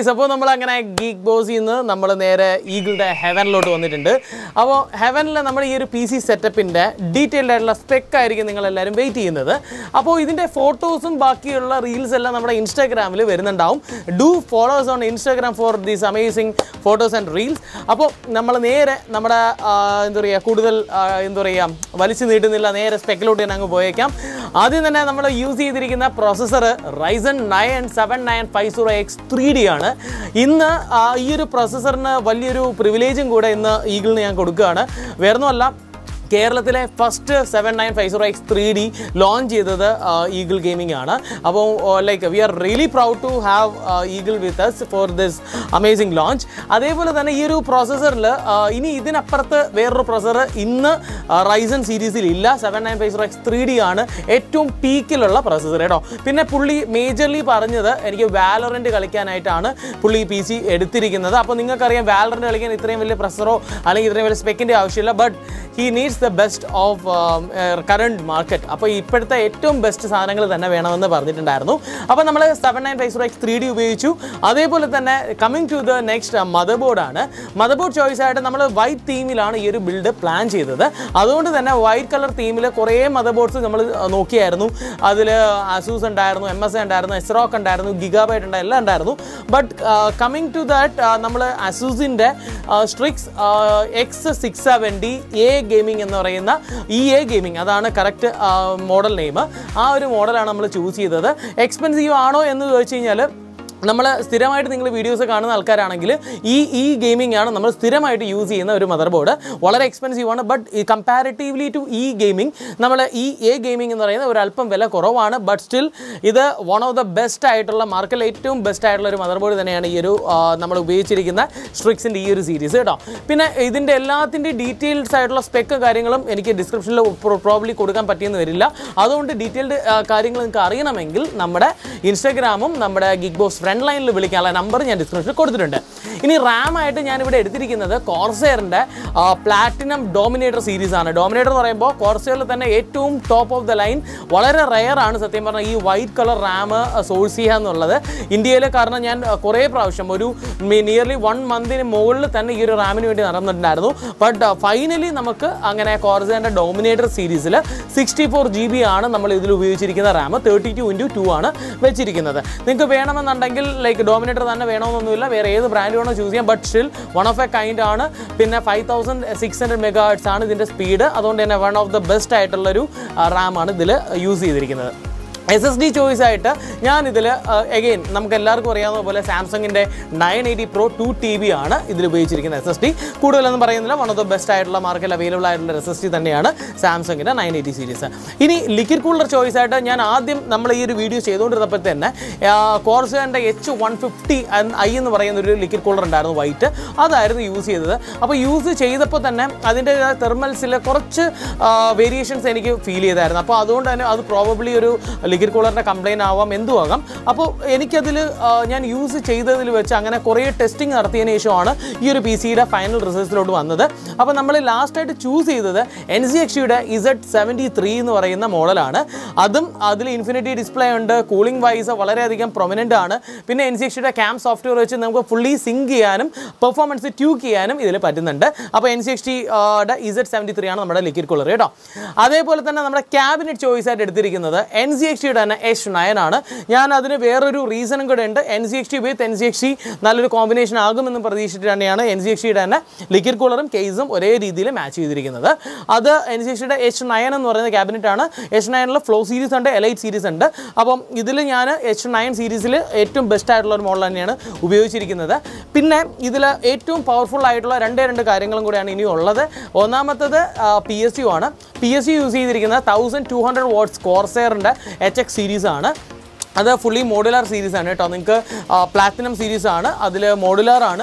guys അപ്പോൾ നമ്മൾ അങ്ങനെ ഗീക്ക് ബോസിൽ നിന്ന് നമ്മൾ നേരെ ഈഗിളുടെ ഹെവനിലോട്ട് വന്നിട്ടുണ്ട് അപ്പോൾ ഹെവനിൽ നമ്മൾ ഈ ഒരു പി സി സെറ്റപ്പിൻ്റെ ഡീറ്റെയിൽഡ് ആയിട്ടുള്ള സ്പെക്ക് ആയിരിക്കും നിങ്ങൾ എല്ലാവരും വെയിറ്റ് ചെയ്യുന്നത് അപ്പോൾ ഇതിൻ്റെ ഫോട്ടോസും ബാക്കിയുള്ള റീൽസ് എല്ലാം നമ്മുടെ ഇൻസ്റ്റാഗ്രാമിൽ വരുന്നുണ്ടാവും do follows on Instagram for these amazing photos and reels അപ്പോൾ നമ്മൾ നേരെ നമ്മുടെ ആ, എന്താ പറയുക കൂടുതൽ ആ, എന്താ പറയുക വലിച്ചു നീട്ടുന്നില്ല നേരെ സ്പെക്കിലോട്ട് തന്നെ അങ്ങ് പോയേക്കാം ആദ്യം തന്നെ നമ്മൾ യൂസ് ചെയ്തിരിക്കുന്ന processor Ryzen nine seven nine five zero X three D ആണ് ഇന്ന് ആ, ഈ ഒരു പ്രോസസ്സറിന് വലിയൊരു പ്രിവിലേജും കൂടെ ഇന്ന് ഈഗിളിന് ഞാൻ കൊടുക്കുകയാണ് വേറൊന്നുമല്ല കേരളത്തിലെ first seven nine five zero X three D launch ചെയ്തത് ഈഗിൾ ഗെയിമിംഗ് ആണ് അപ്പോൾ like we are really proud to have Eagle with us for this amazing launch അതേപോലെ തന്നെ ഈ ഒരു പ്രോസസ്സറിൽ ഇനി ഇതിനപ്പുറത്ത് വേറൊരു പ്രോസസ്സർ ഇന്ന് റൈസൺ സീരീസിൽ ഇല്ല seven nine five zero X three D ആണ് ഏറ്റവും പീക്കിലുള്ള പ്രോസസ്സർ കേട്ടോ പിന്നെ പുള്ളി മേജർലി പറഞ്ഞത് എനിക്ക് വാലറൻറ്റ് കളിക്കാനായിട്ടാണ് പുള്ളി പി സി എടുത്തിരിക്കുന്നത് അപ്പോൾ നിങ്ങൾക്കറിയാം വാലറൻറ്റ് കളിക്കാൻ ഇത്രയും വലിയ പ്രൊസറോ അല്ലെങ്കിൽ ഇത്രയും വലിയ സ്പെക്കിൻ്റെ ആവശ്യമില്ല but he needs the best of current market അപ്പോൾ ഇപ്പോഴത്തെ ഏറ്റവും ബെസ്റ്റ് സാധനങ്ങൾ തന്നെ വേണമെന്ന് പറഞ്ഞിട്ടുണ്ടായിരുന്നു അപ്പോൾ നമ്മൾ seven nine five zero X three D ഉപയോഗിച്ചു അതേപോലെ തന്നെ coming to the next mother ബോർഡാണ് മദർ ബോർഡ് ചോയ്സ് ആയിട്ട് നമ്മൾ വൈറ്റ് തീമിലാണ് ഈ ഒരു ബിൽഡ് പ്ലാൻ ചെയ്തത് അതുകൊണ്ട് തന്നെ വൈറ്റ് കളർ തീമിൽ കുറേ മദർ ബോർഡ്സ് നമ്മൾ നോക്കിയായിരുന്നു അതിൽ അസൂസ് ഉണ്ടായിരുന്നു എം എസ് ഉണ്ടായിരുന്നു എസ്റോക്ക് ഉണ്ടായിരുന്നു ഗിഗാബൈറ്റ് ഉണ്ടായിരുന്നു എല്ലാം ഉണ്ടായിരുന്നു ബട്ട് കമ്മിങ് ടു ദാറ്റ് നമ്മൾ അസൂസിൻ്റെ Strix X six seventy A gaming എന്ന് പറയുന്ന ഇ എ ഗെയിമിംഗ് അതാണ് കറക്റ്റ് മോഡൽ നെയിം ആ ഒരു മോഡലാണ് നമ്മൾ ചൂസ് ചെയ്തത് എക്സ്പെൻസീവ് ആണോ എന്ന് ചോദിച്ചു കഴിഞ്ഞാൽ നമ്മൾ സ്ഥിരമായിട്ട് നിങ്ങൾ വീഡിയോസ് കാണുന്ന ആൾക്കാരാണെങ്കിൽ ഈ ഈ ഗെയിമിംഗ് ആണ് നമ്മൾ സ്ഥിരമായിട്ട് യൂസ് ചെയ്യുന്ന ഒരു മദർ ബോർഡ് വളരെ എക്സ്പെൻസീവ് ആണ് ബട്ട് കമ്പാരിറ്റീവ്ലി ടു ഈ ഗെയിമിംഗ് നമ്മൾ ഈ എ ഗെയിമിംഗ് എന്ന് പറയുന്ന ഒരു അല്പം വില കുറവാണ് ബട്ട് സ്റ്റിൽ ഇത് വൺ ഓഫ് ദ ബെസ്റ്റ് ആയിട്ടുള്ള മാർക്കറ്റിൽ ഏറ്റവും ബെസ്റ്റ് ആയിട്ടുള്ള ഒരു മദർ ബോർഡ് തന്നെയാണ് ഈ ഒരു ആ, നമ്മൾ ഉപയോഗിച്ചിരിക്കുന്ന സ്ട്രിക്സിൻ്റെ ഈ ഒരു സീരീസ് കേട്ടോ പിന്നെ ഇതിൻ്റെ എല്ലാത്തിൻ്റെയും ഡീറ്റെയിൽസ് ആയിട്ടുള്ള സ്പെക്ക് കാര്യങ്ങളും എനിക്ക് ഡിസ്ക്രിപ്ഷനിൽ പ്രോബ്ലി കൊടുക്കാൻ പറ്റിയെന്ന് വരില്ല അതുകൊണ്ട് ഡീറ്റെയിൽഡ് കാര്യങ്ങൾ നിങ്ങൾക്ക് അറിയണമെങ്കിൽ നമ്മുടെ ഇൻസ്റ്റാഗ്രാമും നമ്മുടെ ഗിഗ് ബോസ് ഫ്രണ്ട് ലൈനിൽ വിളിക്കാനുള്ള നമ്പർ ഞാൻ ഡിസ്ക്രിപ്ഷനിൽ കൊടുത്തിട്ടുണ്ട് ഇനി റാം ആയിട്ട് ഞാൻ ഇവിടെ എടുത്തിരിക്കുന്നത് കോർസെയറിൻ്റെ പ്ലാറ്റിനം ഡോമിനേറ്റർ സീരീസ് ആണ് ഡോമിനേറ്റർ എന്ന് പറയുമ്പോൾ കോർസെയറിൽ തന്നെ ഏറ്റവും ടോപ്പ് ഓഫ് ദ ലൈൻ വളരെ റെയർ ആണ് സത്യം പറഞ്ഞാൽ ഈ വൈറ്റ് കളർ റാം സോഴ്സ് ചെയ്യുക എന്നുള്ളത് ഇന്ത്യയിൽ കാരണം ഞാൻ ആ, കുറേ പ്രാവശ്യം ഒരു നിയർലി വൺ മന്തിന് മുകളിൽ തന്നെ ഈ ഒരു റാമിന് വേണ്ടി നടന്നിട്ടുണ്ടായിരുന്നു ബട്ട് ഫൈനലി നമുക്ക് അങ്ങനെ കോർസെയറിൻ്റെ ഡോമിനേറ്റർ സീരീസിൽ സിക്സ്റ്റി ഫോർ ജി ബി ആണ് നമ്മൾ ഇതിൽ ഉപയോഗിച്ചിരിക്കുന്ന RAM thirty two into two ആണ് വെച്ചിരിക്കുന്നത് നിങ്ങൾക്ക് വേണമെന്നുണ്ടെങ്കിൽ ലൈക്ക് ഡോമിനേറ്റർ തന്നെ വേണമെന്നൊന്നുമില്ല വേറെ ഏത് ബ്രാൻഡ് വേണോ ചൂസ് ചെയ്യാം but still one of a kind ആണ് പിന്നെ five thousand six hundred mega ആണ് ഇതിൻ്റെ സ്പീഡ് അതുകൊണ്ട് തന്നെ വൺ ഓഫ് ദ ബെസ്റ്റ് ആയിട്ടുള്ളൊരു റാം ആണ് ഇതിൽ യൂസ് ചെയ്തിരിക്കുന്നത് എസ് എസ് ഡി ചോയ്സ് ആയിട്ട് ഞാൻ ഇതിൽ എഗെയിൻ നമുക്ക് എല്ലാവർക്കും അറിയാവുന്ന പോലെ സാംസങ്ങിൻ്റെ nine eighty pro two T B ആണ് ഇതിൽ ഉപയോഗിച്ചിരിക്കുന്ന എസ് എസ് ഡി കൂടുതലൊന്നും പറയുന്നില്ല വൺ ഓഫ് ദ ബെസ്റ്റ് ആയിട്ടുള്ള മാർക്കറ്റിൽ അവൈലബിൾ ആയിട്ടുള്ള എസ് എസ് ഡി തന്നെയാണ് സാംസങ്ങിൻ്റെ നയൻ എയ്റ്റി സീരീസ് ഇനി ലിക്വിഡ് കൂളർ ചോയ്സ് ആയിട്ട് ഞാൻ ആദ്യം നമ്മൾ ഈ ഒരു വീഡിയോ ചെയ്തുകൊണ്ടിരുന്നപ്പോൾ തന്നെ കോർസേൻ്റെ എച്ച് വൺ ഫിഫ്റ്റി ഐ എന്ന് പറയുന്ന ഒരു ലിക്വിഡ് കൂളർ ഉണ്ടായിരുന്നു വൈറ്റ് അതായിരുന്നു യൂസ് ചെയ്തത് അപ്പോൾ യൂസ് ചെയ്തപ്പോൾ തന്നെ അതിൻ്റെ തെർമൽസിൽ കുറച്ച് വേരിയേഷൻസ് എനിക്ക് ഫീൽ ചെയ്തായിരുന്നു അപ്പോൾ അതുകൊണ്ട് തന്നെ അത് പ്രോബബ്ലി ഒരു ലിക്വിഡ് കൂളറിൻ്റെ കംപ്ലയിൻ്റ് ആവാം എന്തും ആകാം അപ്പോൾ എനിക്കതിൽ ഞാൻ യൂസ് ചെയ്തതിൽ വെച്ച് അങ്ങനെ കുറേ ടെസ്റ്റിംഗ് നടത്തിയതിന് ശേഷമാണ് ഈ ഒരു പി സിയുടെ ഫൈനൽ റിസൾട്ട്സിലോട്ട് വന്നത് അപ്പോൾ നമ്മൾ ലാസ്റ്റായിട്ട് ചൂസ് ചെയ്തത് എൻ സി എക്സിയുടെ ഇസഡ് സെവൻറ്റി ത്രീ എന്ന് പറയുന്ന മോഡലാണ് അതും അതിൽ ഇൻഫിനിറ്റി ഡിസ്പ്ലേ ഉണ്ട് കൂളിംഗ് വൈസ് വളരെയധികം പ്രൊമിനൻ്റ് ആണ് പിന്നെ എൻ സി എക്സിയുടെ ക്യാം സോഫ്റ്റ്വെയർ വെച്ച് നമുക്ക് ഫുള്ളി സിങ്ക് ചെയ്യാനും പെർഫോമൻസ് ട്യൂക്ക് ചെയ്യാനും ഇതിൽ പറ്റുന്നുണ്ട് അപ്പോൾ എൻ സി എക്സ് ടിയുടെ ഇസഡ് സെവൻറ്റി ത്രീ ആണ് നമ്മുടെ ലിക്വിഡ് കൂളർ കേട്ടോ അതേപോലെ തന്നെ നമ്മുടെ ക്യാബിനറ്റ് ചോയ്സ് ആയിട്ട് എടുത്തിരിക്കുന്നത് എൻ സി എക്സ് ടിയുടെ തന്നെ എച്ച് നയൻ ആണ് ഞാൻ അതിന് വേറൊരു റീസണും കൂടെ ഉണ്ട് N C X T with N C X T നല്ലൊരു കോമ്പിനേഷൻ ആകുമെന്ന് പ്രതീക്ഷിച്ചിട്ട് തന്നെയാണ് എൻ സി എക്സ് ടിയുടെ തന്നെ ലിക്വിഡ് കൂളറും കേസും ഒരേ രീതിയിൽ മാച്ച് ചെയ്തിരിക്കുന്നത് അത് എൻ സി എക്സ് ടിയുടെ എച്ച് നയൻ എന്ന് പറയുന്ന ക്യാബിനറ്റ് ആണ് എച്ച് നയനിൽ ഫ്ലോ സീരീസ് ഉണ്ട് എലൈറ്റ് സീരീസ് ഉണ്ട് അപ്പം ഇതിൽ ഞാൻ എച്ച് നയൻ സീരീസിൽ ഏറ്റവും ബെസ്റ്റ് ആയിട്ടുള്ള ഒരു മോഡൽ തന്നെയാണ് ഉപയോഗിച്ചിരിക്കുന്നത് പിന്നെ ഇതിൽ ഏറ്റവും പവർഫുൾ ആയിട്ടുള്ള രണ്ടേ രണ്ട് കാര്യങ്ങളും കൂടെയാണ് ഇനി ഉള്ളത് ഒന്നാമത്തത് പി എസ് യു ആണ് പി എസ് യു യൂസ് ചെയ്തിരിക്കുന്നത് തൗസൻഡ് ടു ഹൺഡ്രഡ് വാട്ട്സ് കോർസെയറിൻ്റെ എച്ച് എക്സ് സീരീസ് ആണ് അത് ഫുള്ളി മോഡുലാർ സീരീസ് ആണ് കേട്ടോ നിങ്ങൾക്ക് പ്ലാറ്റിനം സീരീസ് ആണ് അതിൽ മോഡുലാർ ആണ്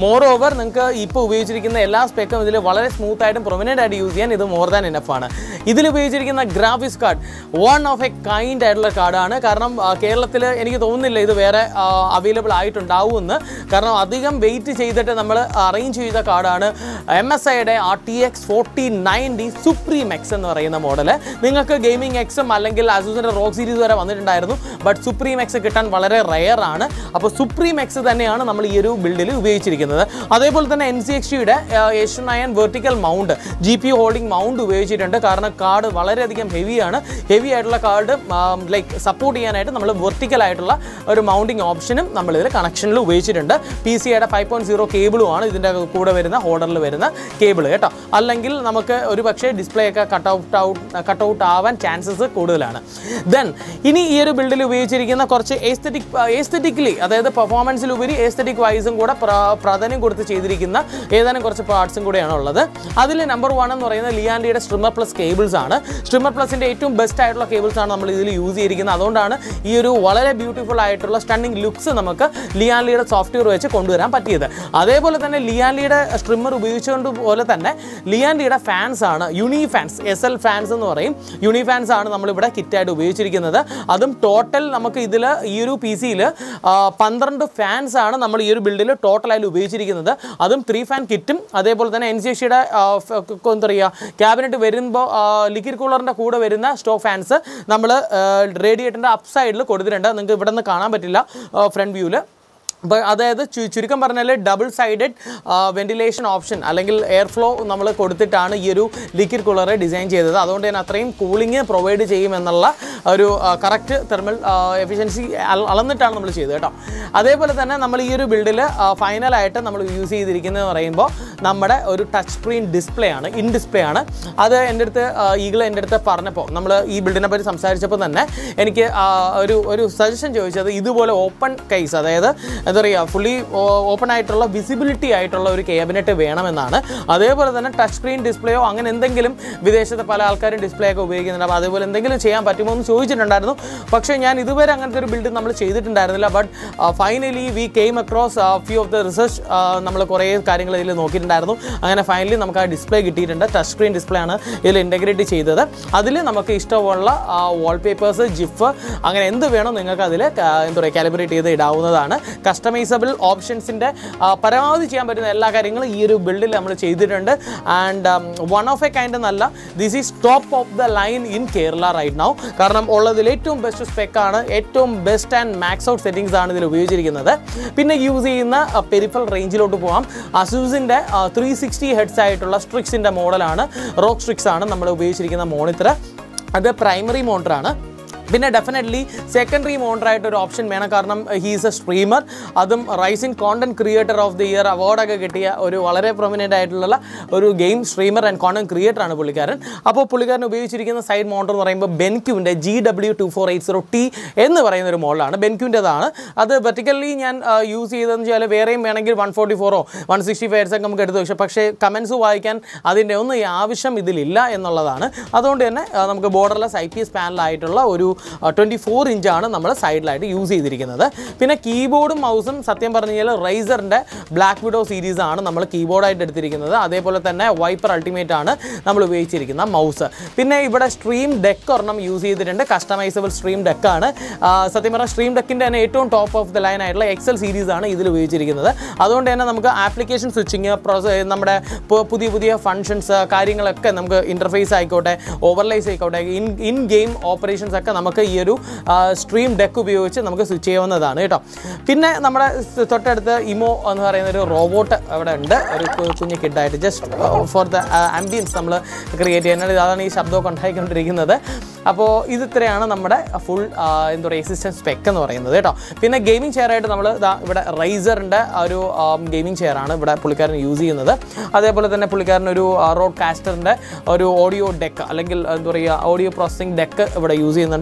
മോർ ഓവർ നിങ്ങൾക്ക് ഇപ്പോൾ ഉപയോഗിച്ചിരിക്കുന്ന എല്ലാ സ്പെക്കും ഇതിൽ വളരെ സ്മൂത്ത് ആയിട്ടും പ്രൊമിനൻ്റ് ആയിട്ട് യൂസ് ചെയ്യാൻ ഇത് മോർ ദാൻ ഇനഫ് ആണ് ഇതിൽ ഉപയോഗിച്ചിരിക്കുന്ന graphics card one of a kind ആയിട്ടുള്ള കാർഡാണ് കാരണം കേരളത്തിൽ എനിക്ക് തോന്നുന്നില്ല ഇത് വേറെ അവൈലബിൾ ആയിട്ടുണ്ടാവുമെന്ന് കാരണം അധികം വെയിറ്റ് ചെയ്തിട്ട് നമ്മൾ അറേഞ്ച് ചെയ്ത കാർഡാണ് എം എസ് ഐയുടെ R T X forty ninety supreme X എന്ന് പറയുന്ന മോഡൽ നിങ്ങൾക്ക് ഗെയിമിംഗ് എക്സും അല്ലെങ്കിൽ അസൂസിൻ്റെ റോക്ക് സീരീസ് വരെ വന്നിട്ടുണ്ടായിരുന്നു ബട്ട് സുപ്രീം എക്സ് കിട്ടാൻ വളരെ റെയർ ആണ് അപ്പോൾ സുപ്രീം എക്സ് തന്നെയാണ് നമ്മൾ ഈ ഒരു ബിൽഡിൽ ഉപയോഗിച്ചിരിക്കുന്നത് അതേപോലെ തന്നെ എൻ സി എക്സ് ജിയുടെ Asian nine vertical mount G P holding mount ഉപയോഗിച്ചിട്ടുണ്ട് കാരണം കാർഡ് വളരെയധികം ഹെവിയാണ് ഹെവി ആയിട്ടുള്ള കാർഡ് ലൈക്ക് സപ്പോർട്ട് ചെയ്യാനായിട്ട് നമ്മൾ വെർട്ടിക്കൽ ആയിട്ടുള്ള ഒരു മൗണ്ടിങ് ഓപ്ഷനും നമ്മൾ ഇതിൽ കണക്ഷനിൽ ഉപയോഗിച്ചിട്ടുണ്ട് പി സിയുടെ ഫൈവ് പോയിന്റ് സീറോ കേബിളുമാണ് ഇതിൻ്റെ കൂടെ വരുന്ന ഹോൾഡറിൽ വരുന്ന കേബിൾ കേട്ടോ അല്ലെങ്കിൽ നമുക്ക് ഒരു പക്ഷേ ഡിസ്പ്ലേ ഒക്കെ cut out out cut out ആവാൻ ചാൻസസ് കൂടുതലാണ് ദെൻ ഇനി ഈ ഒരു ബിൽഡിൽ ഉപയോഗിച്ചിരിക്കുന്ന കുറച്ച് എസ്തറ്റിക് എസ്തറ്റിക്കലി അതായത് പെർഫോമൻസിലുപരി എസ്തറ്റിക് വൈസും കൂടെ പ്ര- പ്രാധാന്യം കൊടുത്ത് ചെയ്തിരിക്കുന്ന ഏതാനും കുറച്ച് പാർട്സും കൂടെയാണ് ഉള്ളത് അതിൽ നമ്പർ വൺ എന്ന് പറയുന്നത് ലിയാൻഡിയുടെ സ്ട്രിമർ പ്ലസ് കേബിൾസ് ആണ് സ്ട്രിമർ പ്ലസിൻ്റെ ഏറ്റവും ബെസ്റ്റ് ആയിട്ടുള്ള കേബിൾസ് ആണ് നമ്മൾ ഇതിൽ യൂസ് ചെയ്തിരിക്കുന്നത് അതുകൊണ്ടാണ് ഈ ഒരു വളരെ ബ്യൂട്ടിഫുൾ ആയിട്ടുള്ള സ്റ്റണ്ണിങ് ലുക്സ് നമുക്ക് ലിയാൻലിയുടെ സോഫ്റ്റ്വെയർ വെച്ച് കൊണ്ടുവരാൻ പറ്റിയത് അതേപോലെ തന്നെ ലിയാൻലിയുടെ സ്ട്രിമ്മർ ഉപയോഗിച്ചുകൊണ്ട് പോലെ തന്നെ ലിയാൻലിയുടെ ഫാൻസ് ആണ് uni fans S L fans എന്ന് പറയും യുണി ഫാൻസ് ആണ് നമ്മളിവിടെ കിറ്റായിട്ട് ഉപയോഗിച്ചിരിക്കുന്നത് അതും ടോട്ടൽ നമുക്ക് ഇതിൽ ഈ ഒരു പി സിയിൽ പന്ത്രണ്ട് ഫാൻസ് ആണ് നമ്മൾ ഈ ഒരു ബിൽഡിൽ ടോട്ടലായിട്ട് ഉപയോഗിച്ചിരിക്കുന്നത് അതും ത്രീ ഫാൻ കിറ്റും അതേപോലെ തന്നെ എൻ സി സിയുടെ എന്താ പറയുക ക്യാബിനറ്റ് വരുമ്പോൾ ലിക്വിഡ് കൂളറിൻ്റെ കൂടെ വരുന്ന സ്റ്റോക്ക് ഫാൻസ് നമ്മൾ റേഡിയേറ്ററിൻ്റെ അപ്പ് സൈഡിൽ കൊടുത്തിട്ടുണ്ട് നിങ്ങൾക്ക് ഇവിടെ നിന്ന് കാണാൻ പറ്റില്ല ഫ്രണ്ട് വ്യൂവിൽ അപ്പോൾ അതായത് ചു- ചുരുക്കം പറഞ്ഞാൽ ഡബിൾ സൈഡഡ് വെന്റിലേഷൻ ഓപ്ഷൻ അല്ലെങ്കിൽ എയർ ഫ്ലോ നമ്മൾ കൊടുത്തിട്ടാണ് ഈ ഒരു ലിക്വിഡ് കൂളറെ ഡിസൈൻ ചെയ്തത് അതുകൊണ്ട് തന്നെ അത്രയും കൂളിംഗ് പ്രൊവൈഡ് ചെയ്യുമെന്നുള്ള ഒരു കറക്റ്റ് തെർമൽ എഫിഷ്യൻസി അളന്നിട്ടാണ് നമ്മൾ ചെയ്തത് കേട്ടോ അതേപോലെ തന്നെ നമ്മൾ ഈ ഒരു ബിൽഡിൽ ഫൈനലായിട്ട് നമ്മൾ യൂസ് ചെയ്തിരിക്കുന്നത് പറയുമ്പോൾ നമ്മുടെ ഒരു ടച്ച് സ്ക്രീൻ ഡിസ്പ്ലേ ആണ് ഇൻ ഡിസ്പ്ലേ ആണ് അത് എൻ്റെ അടുത്ത് ഈഗിൾ എൻ്റെ അടുത്ത് പറഞ്ഞപ്പോൾ നമ്മൾ ഈ ബിൽഡിനെ പറ്റി സംസാരിച്ചപ്പോൾ തന്നെ എനിക്ക് ആ, ഒരു ഒരു സജഷൻ ചോദിച്ചത് ഇതുപോലെ ഓപ്പൺ കേസ് അതായത് എന്താ പറയുക ഫുള്ളി ഓപ്പൺ ആയിട്ടുള്ള വിസിബിലിറ്റി ആയിട്ടുള്ള ഒരു ക്യാബിനറ്റ് വേണമെന്നാണ് അതേപോലെ തന്നെ ടച്ച് സ്ക്രീൻ ഡിസ്പ്ലേയോ അങ്ങനെ എന്തെങ്കിലും വിദേശത്തെ പല ആൾക്കാരും ഡിസ്പ്ലേ ഒക്കെ ഉപയോഗിക്കുന്നുണ്ട് അപ്പോൾ അതേപോലെ എന്തെങ്കിലും ചെയ്യാൻ പറ്റുമോ എന്ന് ചോദിച്ചിട്ടുണ്ടായിരുന്നു പക്ഷേ ഞാൻ ഇതുവരെ അങ്ങനത്തെ ഒരു ബിൽഡ് നമ്മൾ ചെയ്തിട്ടുണ്ടായിരുന്നില്ല but finally we came across few of the research നമ്മൾ കുറേ കാര്യങ്ങൾ ഇതിൽ നോക്കിയിട്ടുണ്ടായിരുന്നു അങ്ങനെ ഫൈനലി നമുക്ക് ആ ഡിസ്പ്ലേ കിട്ടിയിട്ടുണ്ട് ടച്ച് സ്ക്രീൻ ഡിസ്പ്ലേ ആണ് ഇതിൽ ഇൻറ്റഗ്രേറ്റ് ചെയ്തത് അതിൽ നമുക്ക് ഇഷ്ടമുള്ള വാൾപേപ്പേഴ്സ് ജിഫ് അങ്ങനെ എന്ത് വേണോ നിങ്ങൾക്ക് അതിൽ എന്താ പറയുക കാലിബ്രേറ്റ് ചെയ്ത് ഇടാവുന്നതാണ് കസ്റ്റമൈസബിൾ ഓപ്ഷൻസിൻ്റെ പരമാവധി ചെയ്യാൻ പറ്റുന്ന എല്ലാ കാര്യങ്ങളും ഈ ഒരു ബിൽഡിൽ നമ്മൾ ചെയ്തിട്ടുണ്ട് and one of a kind എന്നല്ല this is top of the line in Kerala right now കാരണം ഉള്ളതിൽ ഏറ്റവും ബെസ്റ്റ് സ്പെക്കാണ് ഏറ്റവും best and max out settings ആണ് ഇതിൽ ഉപയോഗിച്ചിരിക്കുന്നത് പിന്നെ യൂസ് ചെയ്യുന്ന പെരിഫൽ റേഞ്ചിലോട്ട് പോകാം അസൂസിൻ്റെ ത്രീ സിക്സ്റ്റി ഹെഡ്സ് ആയിട്ടുള്ള സ്ട്രിക്സിൻ്റെ മോഡലാണ് റോക്ക് സ്ട്രിക്സ് ആണ് നമ്മൾ ഉപയോഗിച്ചിരിക്കുന്ന മോണിറ്റർ അത് പ്രൈമറി മോണിറ്ററാണ് പിന്നെ ഡെഫിനറ്റ്ലി സെക്കൻഡറി മോണിറ്ററായിട്ട് ഒരു ഓപ്ഷൻ വേണം കാരണം ഹീസ് എ സ്ട്രീമർ അതും rising content creator of the year അവാർഡൊക്കെ കിട്ടിയ ഒരു വളരെ പ്രൊമിനൻ്റ് ആയിട്ടുള്ള ഒരു game streamer and content creator ആണ് പുള്ളിക്കാരൻ അപ്പോൾ പുള്ളിക്കാരൻ ഉപയോഗിച്ചിരിക്കുന്ന സൈഡ് മോണിറ്റർ എന്ന് പറയുമ്പോൾ ബെൻക്യൂവിൻ്റെ G W two four eight zero T എന്ന് പറയുന്ന ഒരു മോഡലാണ് ബെൻക്യൂൻ്റെതാണ് അത് വെർട്ടിക്കലി ഞാൻ യൂസ് ചെയ്തതെന്ന് വെച്ചാൽ വേറെയും വേണമെങ്കിൽ one forty four or one sixty fives ഒക്കെ നമുക്ക് എടുത്ത് വെച്ചാൽ പക്ഷേ കമൻസ് വായിക്കാൻ അതിൻ്റെ ഒന്നും ഈ ആവശ്യം ഇതിലില്ല എന്നുള്ളതാണ് അതുകൊണ്ട് തന്നെ ആ, നമുക്ക് ബോർഡർലെസ് ഐ പി എസ് പാനലായിട്ടുള്ള ഒരു ട്വൻറ്റി ഫോർ ഇഞ്ചാണ് നമ്മൾ സൈഡിലായിട്ട് യൂസ് ചെയ്തിരിക്കുന്നത് പിന്നെ കീബോർഡും മൗസും സത്യം പറഞ്ഞു കഴിഞ്ഞാൽ റൈസറിൻ്റെ ബ്ലാക്ക് വിഡോ സീരീസ് ആണ് നമ്മൾ കീബോർഡായിട്ട് എടുത്തിരിക്കുന്നത് അതേപോലെ തന്നെ വൈപ്പർ അൾട്ടിമേറ്റ് ആണ് നമ്മൾ ഉപയോഗിച്ചിരിക്കുന്ന മൗസ് പിന്നെ ഇവിടെ സ്ട്രീം ഡെക്ക് ഒരെണ്ണം യൂസ് ചെയ്തിട്ടുണ്ട് കസ്റ്റമൈസബിൾ സ്ട്രീം ഡെക്കാണ് സത്യം പറഞ്ഞാൽ സ്ട്രീം ഡെക്കിൻ്റെ തന്നെ ഏറ്റവും ടോപ്പ് ഓഫ് ദ ലൈൻ ആയിട്ടുള്ള എക്സൽ സീരീസ് ആണ് ഇതിൽ ഉപയോഗിച്ചിരിക്കുന്നത് അതുകൊണ്ട് തന്നെ നമുക്ക് ആപ്ലിക്കേഷൻ സ്വിച്ചിങ് നമ്മുടെ പു- പുതിയ പുതിയ ഫങ്ഷൻസ് കാര്യങ്ങളൊക്കെ നമുക്ക് ഇൻ്റർഫേസ് ആയിക്കോട്ടെ ഓവർലൈസ് ആയിക്കോട്ടെ ഇൻ ഇൻ ഗെയിം ഓപ്പറേഷൻസ് ഒക്കെ നമുക്ക് ഈ ഒരു സ്ട്രീം ഡെക്ക് ഉപയോഗിച്ച് നമുക്ക് സ്വിച്ച് ചെയ്യാവുന്നതാണ് കേട്ടോ പിന്നെ നമ്മുടെ സ് തൊട്ടടുത്ത് ഇമോ എന്ന് പറയുന്ന ഒരു റോബോട്ട് അവിടെ ഉണ്ട് ഒരു കു- കുഞ്ഞു കിഡായിട്ട് ജസ്റ്റ് ഫോർ ദ ആംബിയൻസ് നമ്മൾ ക്രിയേറ്റ് ചെയ്യുന്നത് അതാണ് ഈ ശബ്ദമൊക്കെ ഉണ്ടായിക്കൊണ്ടിരിക്കുന്നത് അപ്പോൾ ഇത് ഇത്രയാണ് നമ്മുടെ ഫുൾ എന്താ പറയുക എസിസ്റ്റൻസ് സ്പെക്ക് എന്ന് പറയുന്നത് കേട്ടോ പിന്നെ ഗെയിമിംഗ് ചെയർ ആയിട്ട് നമ്മൾ ഇവിടെ റൈസറിൻ്റെ ഒരു ഗെയിമിംഗ് ചെയർ ആണ് ഇവിടെ പുള്ളിക്കാരൻ യൂസ് ചെയ്യുന്നത് അതേപോലെ തന്നെ പുള്ളിക്കാരൻ ഒരു റോഡ് കാസ്റ്ററിൻ്റെ ഒരു ഓഡിയോ ഡെക്ക് അല്ലെങ്കിൽ എന്താ പറയുക ഓഡിയോ പ്രോസസ്സിംഗ് ഡെക്ക് ഇവിടെ യൂസ് ചെയ്യുന്നുണ്ട്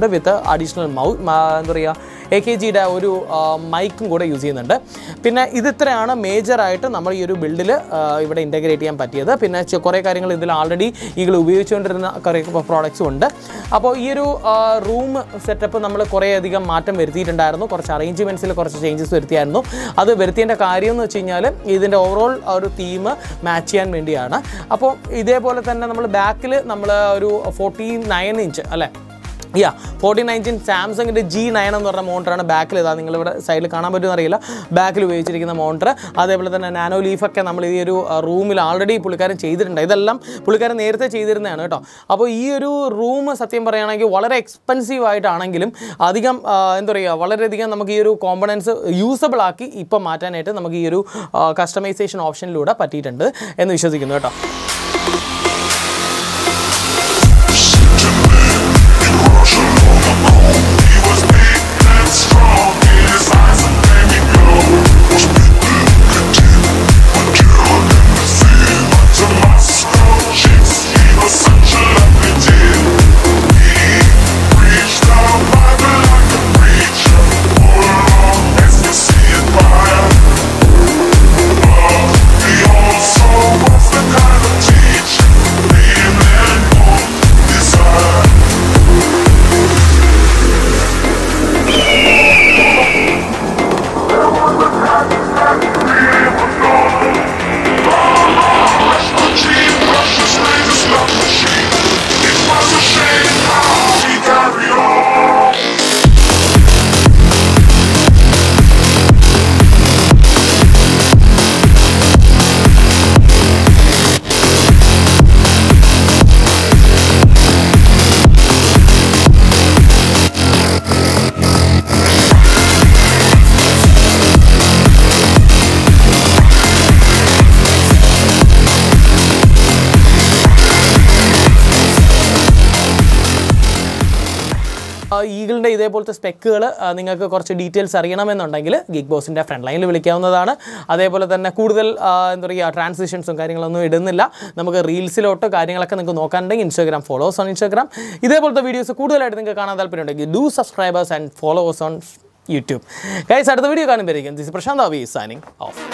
വിത്ത് അഡീഷണൽ മൗ എന്താ പറയുക എ കെ ജിയുടെ ഒരു മൈക്കും കൂടെ യൂസ് ചെയ്യുന്നുണ്ട് പിന്നെ ഇത് ഇത്രയാണ് മേജറായിട്ട് നമ്മൾ ഈ ഒരു ബിൽഡിൽ ഇവിടെ ഇൻറ്റഗ്രേറ്റ് ചെയ്യാൻ പറ്റിയത് പിന്നെ ചെ- കുറേ കാര്യങ്ങൾ ഇതിൽ ആൾറെഡി ഈകൾ ഉപയോഗിച്ചുകൊണ്ടിരുന്ന കുറേ പ്രോഡക്റ്റ്സും ഉണ്ട് അപ്പോൾ ഈ ഒരു റൂം സെറ്റപ്പ് നമ്മൾ കുറേയധികം മാറ്റം വരുത്തിയിട്ടുണ്ടായിരുന്നു കുറച്ച് അറേഞ്ച്മെൻറ്റ്സിൽ കുറച്ച് ചേഞ്ചസ് വരുത്തിയായിരുന്നു അത് വരുത്തിയതിൻ്റെ കാര്യം എന്ന് വെച്ച് കഴിഞ്ഞാൽ ഇതിൻ്റെ ഓവറോൾ ഒരു തീം മാച്ച് ചെയ്യാൻ വേണ്ടിയാണ് അപ്പോൾ ഇതേപോലെ തന്നെ നമ്മൾ ബാക്കിൽ നമ്മൾ ഒരു ഫോർട്ടി നയൻ ഇഞ്ച് അല്ലേ യാ ഫോർട്ടി നയൻറ്റീൻ സാംസങ്ങിൻ്റെ ജി നയൻ എന്ന് പറഞ്ഞ മോണിറ്ററാണ് ബാക്കിൽ ഇതാ നിങ്ങളിവിടെ സൈഡിൽ കാണാൻ പറ്റുമെന്ന് അറിയില്ല ബാക്കിൽ ഉപയോഗിച്ചിരിക്കുന്ന മോണിറ്റർ അതേപോലെ തന്നെ നാനോ ലീഫൊക്കെ നമ്മൾ ഈ ഒരു റൂമിൽ ആൾറെഡി പുള്ളിക്കാരൻ ചെയ്തിട്ടുണ്ട് ഇതെല്ലാം പുള്ളിക്കാരൻ നേരത്തെ ചെയ്തിരുന്നതാണ് കേട്ടോ അപ്പോൾ ഈ ഒരു റൂം സത്യം പറയുകയാണെങ്കിൽ വളരെ എക്സ്പെൻസീവ് ആയിട്ടാണെങ്കിലും അധികം ആ, എന്താ പറയുക വളരെയധികം നമുക്ക് ഈ ഒരു കോമ്പണൻസ് യൂസബിൾ ആക്കി ഇപ്പം മാറ്റാനായിട്ട് നമുക്ക് ഈ ഒരു കസ്റ്റമൈസേഷൻ ഓപ്ഷനിലൂടെ പറ്റിയിട്ടുണ്ട് എന്ന് വിശ്വസിക്കുന്നു കേട്ടോ ഈഗിളിൻ്റെ ഇതേപോലത്തെ സ്പെക്കുകൾ നിങ്ങൾക്ക് കുറച്ച് ഡീറ്റെയിൽസ് അറിയണമെന്നുണ്ടെങ്കിൽ ഗിഗ് ബോസിൻ്റെ ഫ്രണ്ട് ലൈനിൽ വിളിക്കാവുന്നതാണ് അതേപോലെ തന്നെ കൂടുതൽ ആ, എന്താ പറയുക ട്രാൻസിഷൻസും കാര്യങ്ങളൊന്നും ഇടുന്നില്ല നമുക്ക് റീൽസിലോട്ട് കാര്യങ്ങളൊക്കെ നിങ്ങൾക്ക് നോക്കാനുണ്ടെങ്കിൽ ഇൻസ്റ്റാഗ്രാം ഫോളോവേഴ്സ് ഓൺ ഇൻസ്റ്റാഗ്രാം ഇതേപോലത്തെ വീഡിയോസ് കൂടുതലായിട്ട് നിങ്ങൾക്ക് കാണാൻ താല്പര്യമുണ്ടെങ്കിൽ do subscribers and followers on YouTube guys അടുത്ത വീഡിയോ കാണുമ്പോഴേക്കും this Prashanth Abhi signing of